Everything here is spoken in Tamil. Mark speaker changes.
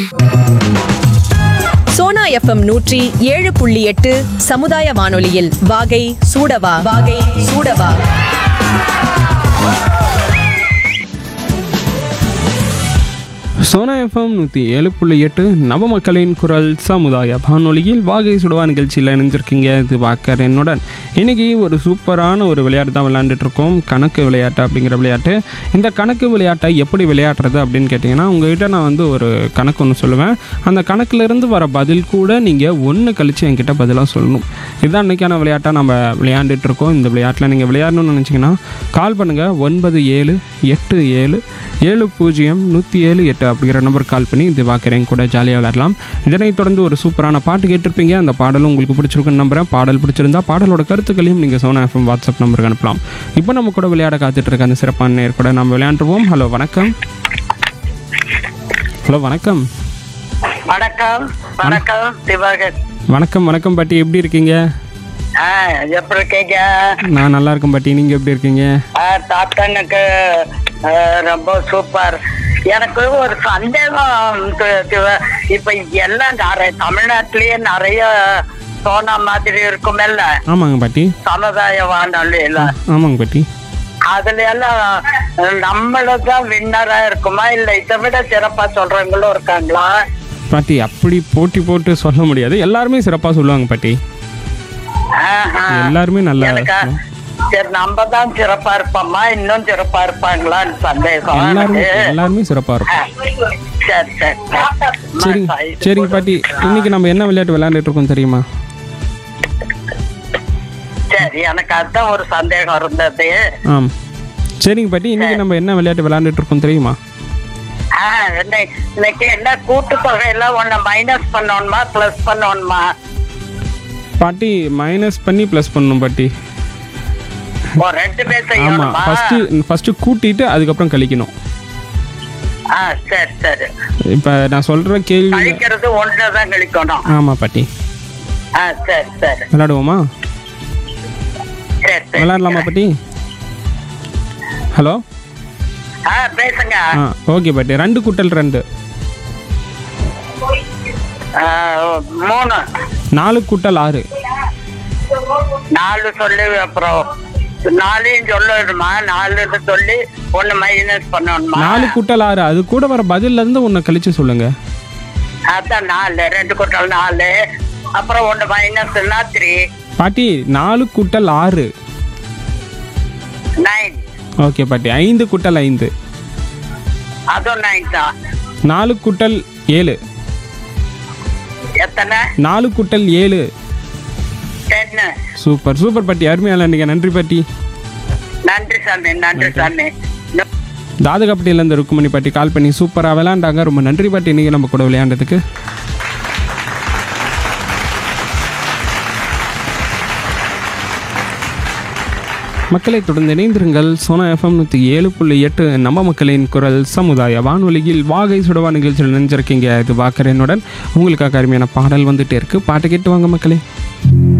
Speaker 1: சோனா எஃப்எம் நூற்றி ஏழு புள்ளி எட்டு சமுதாய வானொலியில் வாகை சூடவா வாகை சூடவா
Speaker 2: சோனா எஃப்எம் நூற்றி ஏழு புள்ளி எட்டு நவ மக்களின் குரல் சமுதாய வானொலியில் வாகை சுடுவா நிகழ்ச்சியில் இணைஞ்சிருக்கீங்க இது வாக்கர் என்னுடன் இன்னைக்கு ஒரு சூப்பரான ஒரு விளையாட்டு தான் விளையாண்டுட்டு இருக்கோம் கணக்கு விளையாட்டு அப்படிங்கிற விளையாட்டு இந்த கணக்கு விளையாட்டை எப்படி விளையாடுறது அப்படின்னு கேட்டிங்கன்னா உங்ககிட்ட நான் வந்து ஒரு கணக்கு ஒன்று சொல்லுவேன் அந்த கணக்குலேருந்து வர பதில் கூட நீங்கள் ஒன்று கழித்து என்கிட்ட பதிலாக சொல்லணும் இதுதான் இன்றைக்கான விளையாட்டாக நம்ம விளையாண்டுட்டு இருக்கோம் இந்த விளையாட்டில் நீங்கள் விளையாடணும்னு நினச்சிங்கன்னா கால் பண்ணுங்கள் ஒன்பது ஏழு எட்டு ஏழு ஏழு பூஜ்ஜியம் நூற்றி ஏழு எட்டு அப்படிங்கிற நம்பர் கால் பண்ணி இது பார்க்குறேன் கூட ஜாலியாக விளையாடலாம் இதனைத் தொடர்ந்து ஒரு சூப்பரான பாட்டு கேட்டிருப்பீங்க அந்த பாடலும் உங்களுக்கு பிடிச்சிருக்குன்னு நம்புறேன் பாடல் பிடிச்சிருந்தா பாடலோட கருத்துக்களையும் நீங்கள் சோனா எஃப்எம் வாட்ஸ்அப் நம்பருக்கு அனுப்பலாம் இப்போ நம்ம கூட விளையாட காத்துட்டு இருக்க அந்த சிறப்பான நேர் கூட நம்ம விளையாண்டுருவோம் ஹலோ வணக்கம் ஹலோ வணக்கம்
Speaker 3: வணக்கம் வணக்கம் திவாகர்
Speaker 2: வணக்கம் வணக்கம் பாட்டி எப்படி இருக்கீங்க
Speaker 3: ஆ எப்படி இருக்கீங்க
Speaker 2: நான் நல்லா இருக்கேன் பாட்டி நீங்கள் எப்படி இருக்கீங்க
Speaker 3: ஆ, தாத்தனுக்கு ஆ, ரொம்ப சூப்பர் எனக்கு ஒரு சந்தேகம் தி- திவ- இப்ப எல்லாம் நிறைய தமிழ்நாட்டிலேயே நிறைய சோனா மாதிரி இருக்குமெல்ல
Speaker 2: ஆமாங்க பாட்டி
Speaker 3: சமுதாய வானொலியில
Speaker 2: ஆமாங்க பாட்டி
Speaker 3: அதுல எல்லாம் நம்மளதான் வின்னரா இருக்குமா இல்ல இதை விட சிறப்பா சொல்றவங்களும் இருக்காங்களா
Speaker 2: பாட்டி அப்படி போட்டி போட்டு சொல்ல முடியாது எல்லாருமே சிறப்பாக சொல்லுவாங்க பாட்டி
Speaker 3: ஆஹா.
Speaker 2: எல்லாருமே நல்லா
Speaker 3: எனக்கு சரி நம்ம தான் சிறப்பா இருப்போமா இன்னும் சிறப்பா இருப்பாங்களான்னு சந்தேகம்
Speaker 2: எல்லாருமே
Speaker 3: எனக்கு.
Speaker 2: எல்லாருமே சிறப்பாக இருக்கும்
Speaker 3: ஆ, சரி சரி
Speaker 2: சரி சரிங்க பாட்டி இன்னைக்கு நம்ம என்ன விளையாட்டு விளையாண்டுட்டு இருக்கோம் தெரியுமா
Speaker 3: சரி எனக்கு அதுதான் ஒரு சந்தேகம் இருந்தது
Speaker 2: ஆம் சரிங்க பாட்டி இன்னைக்கு நம்ம என்ன விளையாட்டு விளையாண்டுட்டு இருக்கோம் தெரியுமா
Speaker 3: ஆ, என்ன- இன்னைக்கு என்ன கூட்டுத்தொகை எல்லாம் ஒண்ணு மைனஸ் பண்ணணுமா பிளஸ் பண்ணணுமா
Speaker 2: பாட்டி மைனஸ் பண்ணி ப்ளஸ் பண்ணணும் பாட்டி
Speaker 3: ஓ ரெண்டு பேர்
Speaker 2: ஆமாம்
Speaker 3: செய்யணுமா
Speaker 2: ஃபஸ்ட்டு ஃபஸ்ட்டு கூட்டிட்டு அதுக்கப்புறம் கழிக்கணும்
Speaker 3: ஆ சரி சரி
Speaker 2: இப்போ நான் சொல்கிற கேள்வி
Speaker 3: கழிக்கிறது ஒன்றுதான் கழிக்கணும்
Speaker 2: ஆமாம் பாட்டி
Speaker 3: ஆ சரி சரி
Speaker 2: விளையாடுவோமா
Speaker 3: சரி சரி
Speaker 2: விளையாடலாமா பாட்டி ஹலோ
Speaker 3: ஆ பேசுங்க
Speaker 2: ஆ ஓகே பாட்டி ரெண்டு கூட்டல் ரெண்டு
Speaker 3: ஆ, மூணு
Speaker 2: நாலு கூட்டல் ஆறு
Speaker 3: நாலு சொல்லி அப்புறம் நாலையும் சொல்லணுமா நாலுன்னு சொல்லி ஒண்ணு மைனஸ் பண்ணணுமா
Speaker 2: நாலு கூட்டல் ஆறு அது கூட வர பதில்ல இருந்து ஒன்று கழிச்சு சொல்லுங்க
Speaker 3: அதான் நாலு ரெண்டு கூட்டல் நாலு அப்புறம் ஒண்ணு மைனஸ்னா த்ரீ
Speaker 2: பாட்டி நாலு கூட்டல் ஆறு
Speaker 3: நைன்
Speaker 2: ஓகே பாட்டி ஐந்து கூட்டல் ஐந்து
Speaker 3: அதுவும் நைன் தான்
Speaker 2: நாலு கூட்டல் ஏழு
Speaker 3: எத்தனை
Speaker 2: நாலு கூட்டல் ஏழு
Speaker 3: டென்னு
Speaker 2: சூப்பர் சூப்பர் பாட்டி அருமையான நீங்கள் நன்றி பாட்டி
Speaker 3: நன்றி சாமி நன்றி சாமி
Speaker 2: தாதகப்பட்டியிலேருந்து ருக்குமணி பாட்டி கால் பண்ணி சூப்பராக விளையாண்டாங்க ரொம்ப நன்றி பாட்டி நீங்கள் நம்ம கூட விளையாண்டதுக்கு மக்களை தொடர்ந்து இணைந்திருங்கள் சோனா எஃப்எம் நூற்றி ஏழு புள்ளி எட்டு நம்ம மக்களின் குரல் சமுதாய வானொலியில் வாகை சுடவா நிகழ்ச்சியில் நினைஞ்சிருக்கீங்க இது வாக்கரனுடன் உங்களுக்காக அருமையான பாடல் வந்துட்டே இருக்கு பாட்டு கேட்டு வாங்க மக்களே